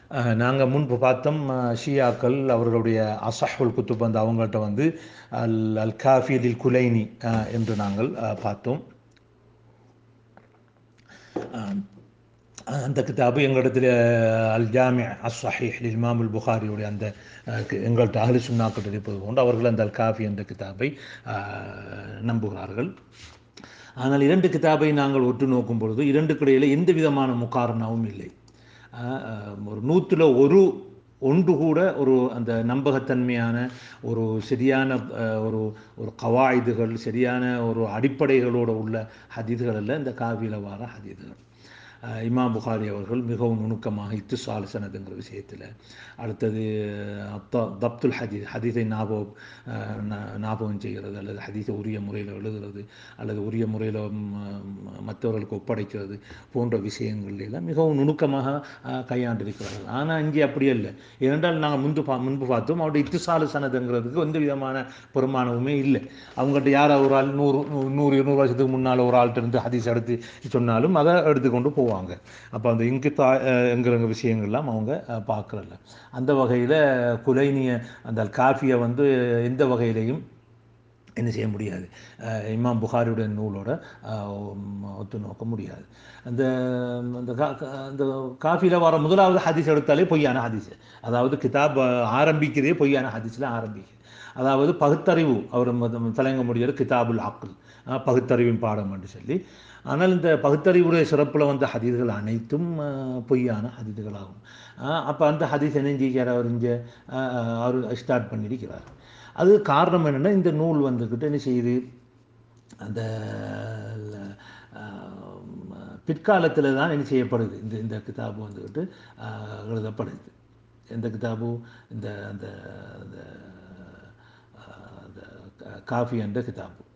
நாங்கள் முன்பு பார்த்தோம் அஹ், ஷியாக்கள் அவர்களுடைய அசஹுல் குத்துப் வந்து அவங்கள்ட்ட வந்து அல் அல் காஃபியதில் குலைனி அஹ், என்று நாங்கள் அஹ், பார்த்தோம் ஆம். அந்த கிதாபு எங்களிடத்தில் அல் ஜாமி அஸ் சஹீஹ் இமாம் அல் புகாரியுடைய அந்த அஹ், கி- எங்கள்கிட்ட அஹ்லு சுன்னாக்கள் இருப்பது போன்று அவர்கள் அந்த அல் காஃபி என்ற கிதாபை அஹ், நம்புகிறார்கள் ஆனால் இரண்டு கிதாபை நாங்கள் ஒட்டு நோக்கும் பொழுது இரண்டுக்கு இடையில எந்த விதமான முக்காரணமும் இல்லை அஹ், அஹ், ஒரு நூற்றில் ஒரு ஒன்று கூட ஒரு அந்த நம்பகத்தன்மையான ஒரு சரியான அஹ், ஒரு ஒரு கவாயுதுகள் சரியான ஒரு அடிப்படைகளோடு உள்ள ஹதீதுகள் அல்ல இந்த காவியில் வர ஹதீதுகள் அஹ், இமாம் புகாரி அவர்கள் மிகவும் நுணுக்கமாக இத்துசால் சனதுங்கிற விஷயத்தில் அடுத்தது அத்த- தப்துல் ஹதீஸ் ஹதீஸை ஞாபகம் அஹ், நா- ஞாபகம் செய்கிறது அல்லது ஹதீஸை உரிய முறையில் எழுதுறது அல்லது உரிய முறையில் மற்றவர்களுக்கு ஒப்படைக்கிறது போன்ற விஷயங்கள் எல்லாம் மிகவும் நுணுக்கமாக அஹ், கையாண்டிருக்கிறார்கள் ஆனால் இங்கே அப்படி அல்ல ஏனென்றால் நாங்கள் முன்பு பா முன்பு பார்த்தோம் அவருடைய இத்துசாலு சனதுங்கிறதுக்கு எந்த விதமான பெருமானமுமே இல்லை அவங்ககிட்ட யார் ஒரு ஆள் நூறு நூ- நூறு இருநூறு வருஷத்துக்கு முன்னால் ஒரு ஆள்கிட்ட இருந்து ஹதீஸ் எடுத்து சொன்னாலும் அதை எடுத்துக்கொண்டு போவாங்க அப்போ அந்த இங்கு தா என்கிற விஷயங்கள்லாம் அவங்க அஹ், பார்க்கறதில்ல அந்த வகையில் குலைனிய அந்த காஃபியை வந்து எந்த வகையிலையும் என்ன செய்ய முடியாது அஹ் இமாம் புகாரியுடைய நூலோட அஹ், உம், ஒத்து நோக்க முடியாது அந்த அந்த கா கா- அந்த காஃபியில் வர முதலாவது ஹதீஸ் எடுத்தாலே பொய்யான ஹதீஸ் அதாவது கிதாப் அஹ், ஆரம்பிக்கிறதே பொய்யான ஹதீஸில் ஆரம்பிக்குது அதாவது பகுத்தறிவு அவர் மொத- தலைங்க முடியாது கிதாபுல் அக்குல் அஹ், பகுத்தறிவின் பாடம் என்று சொல்லி ஆனால் இந்த பகுத்தறிவுடைய சிறப்பில் வந்த ஹதீதுகள் அனைத்தும் அஹ், பொய்யான ஹதீதுகளாகும் அப்போ அந்த ஹதீஸ் என்ன செய்கிறார் அவர் இங்கே அவர் ஸ்டார்ட் பண்ணியிருக்கிறார் அது காரணம் என்னென்னா இந்த நூல் வந்துக்கிட்டு என்ன செய்யுது அந்த பிற்காலத்தில் தான் என்ன செய்யப்படுது இந்த இந்த கிதாபு வந்துக்கிட்டு ஆஹ், எழுதப்படுது எந்த கிதாபு இந்த அந்த அந்த ஆஹ், அந்த கா- காஃபி என்ற கிதாபு